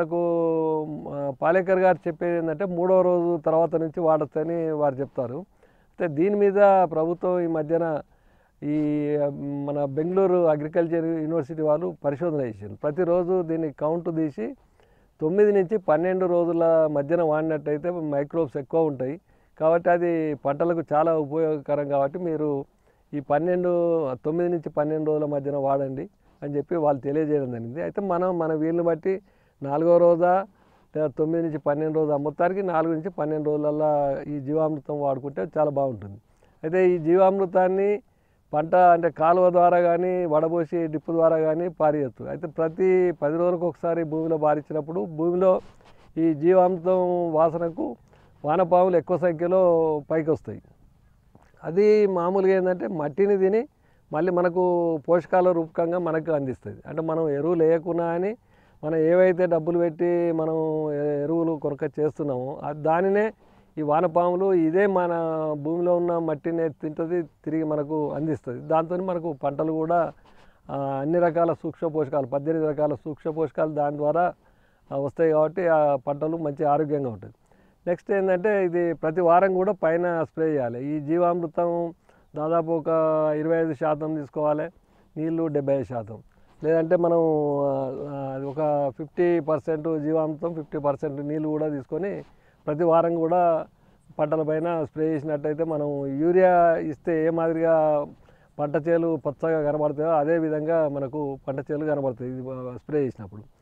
మనకు ఆ, పాలేకర్ గారు చెప్పేది ఏంటంటే మూడవ రోజు తర్వాత నుంచి వాడొచ్చని వారు చెప్తారు అయితే దీని మీద ప్రభుత్వం ఈ మధ్యన ఈ ఆ, మన బెంగళూరు అగ్రికల్చర్ యూనివర్సిటీ వాళ్ళు పరిశోధన చేశారు ప్రతిరోజు దీన్ని కౌంట్ తీసి తొమ్మిది నుంచి పన్నెండు రోజుల మధ్యన వాడినట్టయితే మైక్రోబ్స్ ఎక్కువ ఉంటాయి కాబట్టి అది పంటలకు చాలా ఉపయోగకరం కాబట్టి మీరు ఈ పన్నెండు తొమ్మిది నుంచి పన్నెండు రోజుల మధ్యన వాడండి అని చెప్పి వాళ్ళు తెలియజేయడం జరిగింది అయితే మనం మన వీలుని బట్టి నాలుగో రోజా లేదా తొమ్మిది నుంచి పన్నెండు రోజుల మొత్తానికి నాలుగు నుంచి పన్నెండు రోజులల్లో ఈ జీవామృతం వాడుకుంటే చాలా బాగుంటుంది అయితే ఈ జీవామృతాన్ని పంట అంటే కాలువ ద్వారా కానీ వడబోసి డిప్పు ద్వారా కానీ పారియచ్చు అయితే ప్రతి పది రోజులకు ఒకసారి భూమిలో పారించినప్పుడు భూమిలో ఈ జీవామృతం వాసనకు వానపాములు ఎక్కువ సంఖ్యలో పైకి వస్తాయి అది మామూలుగా ఏంటంటే మట్టిని తిని మళ్ళీ మనకు పోషకాల రూపకంగా మనకు అందిస్తుంది అంటే మనం ఎరువులు వేయకున్నా అని మనం ఏవైతే డబ్బులు పెట్టి మనం ఎ- ఎరువులు కొరక చేస్తున్నామో ఆ దానినే ఈ వానపాములు ఇదే మన భూమిలో ఉన్న మట్టిని తింటుంది తిరిగి మనకు అందిస్తుంది దాంతో మనకు పంటలు కూడా ఆ, అన్ని రకాల సూక్ష్మ పోషకాలు పద్దెనిమిది రకాల సూక్ష్మ పోషకాలు దాని ద్వారా ఆ, వస్తాయి కాబట్టి ఆ పంటలు మంచి ఆరోగ్యంగా ఉంటుంది నెక్స్ట్ ఏంటంటే ఇది ప్రతి వారం కూడా పైన స్ప్రే చేయాలి ఈ జీవామృతం దాదాపు ఒక ఇరవై ఐదు శాతం తీసుకోవాలి నీళ్ళు డెబ్బై ఐదు శాతం లేదంటే మనం ఆ, ఆ, ఒక ఫిఫ్టీ పర్సెంట్ జీవామృతం ఫిఫ్టీ పర్సెంట్ నీళ్ళు కూడా తీసుకొని ప్రతి వారం కూడా పంటలపైన స్ప్రే చేసినట్టయితే మనం యూరియా ఇస్తే ఏ మాదిరిగా పంట చేలు పచ్చగా కనబడతాయో అదే విధంగా మనకు పంట చేలు కనబడతాయి ఇది స్ప్రే చేసినప్పుడు